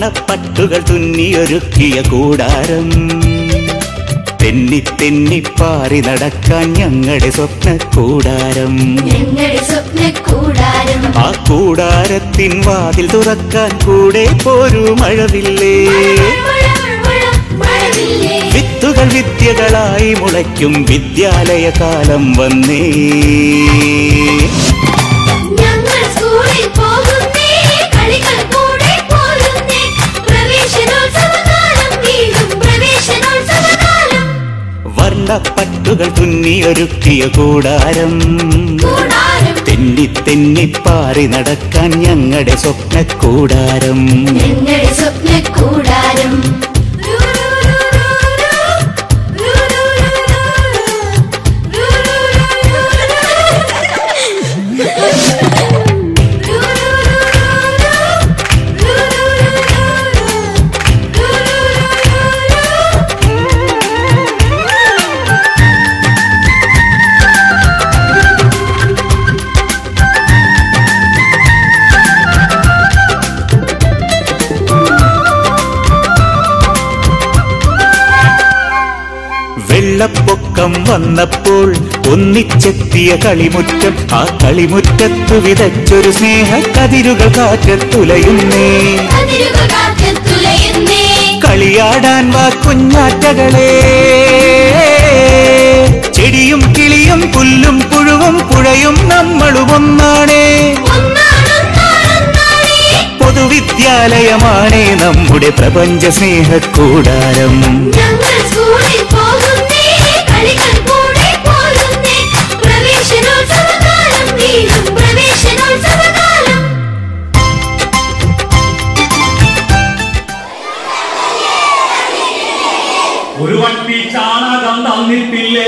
വർണ്ണപ്പട്ടുകൾ തുന്നിയൊരുക്കിയ കൂടാരം തെന്നി തെന്നി പാറി നടക്കാൻ ഞങ്ങളുടെ സ്വപ്ന കൂടാരം ഞങ്ങളുടെ സ്വപ്ന കൂടാരം ആ കൂടാരത്തിൻ വാതിൽ തുറക്കാൻ കൂടെ പോരു മഴവില്ലേ മഴവില്ലേ വിത്തുകൾ വിദ്യകളായി മുളയ്ക്കും വിദ്യാലയ കാലം വന്നേ ഞങ്ങൾ സ്കൂളിൽ പോകുന്നേ കളികൾ കൂടെ പോരുന്നേ പ്രവേശനോത്സവകാലം വീണ്ടും പ്രവേശനോത്സവകാലം വർണ്ണപ്പട്ടുകൾ തുന്നിയൊരുക്കിയ കൂടാരം കൂടാരം തെന്നി തെന്നി പാറി നടക്കാൻ ഞങ്ങളുടെ സ്വപ്ന കൂടാരം ഞങ്ങളുടെ സ്വപ്ന കൂടാരം വെള്ളപ്പൊക്കം വന്നപ്പോൾ ഒന്നിച്ചെത്തിയ കളിമുറ്റം ആ കളിമുറ്റത്തു വിതച്ചൊരു സ്നേഹ കതിരുകൾ കാറ്റത്തുലയുന്നേ അതിരുകൾ കാറ്റത്തുലയുന്നേ കളിയാടാൻ വാ കുഞ്ഞാറ്റകളെ ചെടിയും കിളിയും പുല്ലും പുഴുവും പുഴയും നമ്മളും ഒന്നാണേ ഒന്നാണൊന്നാണൊന്നാണേ പൊതുവിദ്യാലയമാണേ നമ്മുടെ പ്രപഞ്ച സ്നേഹക്കൂടാരം ഞങ്ങൾ സ്കൂളിൽ പോകുന്നേ കളികൾ കൂടെ പോരുന്നേ പ്രവേശനോത്സവകാലം വീണ്ടും പ്രവേശനോത്സവകാലം ഒരു വട്ടി ചാണകം തന്നിട്ടില്ലേ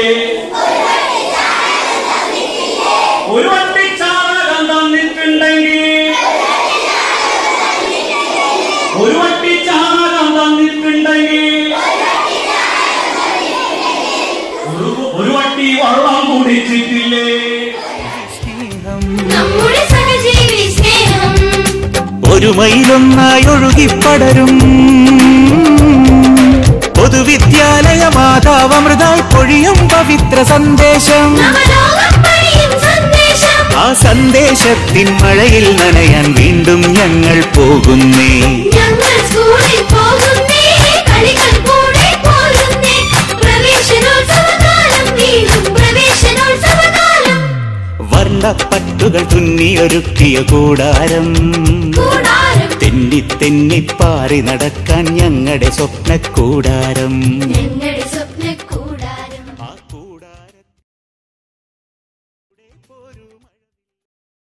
ഒരു വട്ടി ചാണകം തന്നിട്ടുണ്ടെങ്കിൽ ഒരു വട്ടി ചാണകം തന്നിട്ടുണ്ടെങ്കിൽ ഒരു ഒരു വട്ടി വെള്ളം കുടിച്ചിട്ടില്ലേ നമ്മുടെ സഹജീവി സ്നേഹം ഒരു മൈലൊന്നായി ഒഴുകിപ്പടരും പൊതുവിദ്യാലയ മാതാവമൃതായി പൊഴിയും പവിത്ര സന്ദേശം നവലോകം പണിയും സന്ദേശം ആ സന്ദേശത്തിൻ മഴയിൽ നനയാൻ വീണ്ടും ഞങ്ങൾ പോകുന്നേ ഞങ്ങൾ സ്കൂളിൽ പോകുന്നേ കളികൾ കൂടെ പോരുന്നേ പ്രവേശനോത്സവകാലം വീണ്ടും പ്രവേശനോത്സവകാലം വർണ്ണപ്പട്ടുകൾ തുന്നിയൊരുക്കിയ കൂടാരം കൂടാരം തെന്നി തെന്നി പാറി നടക്കാൻ ഞങ്ങളുടെ സ്വപ്ന കൂടാരം ഞങ്ങളുടെ സ്വപ്ന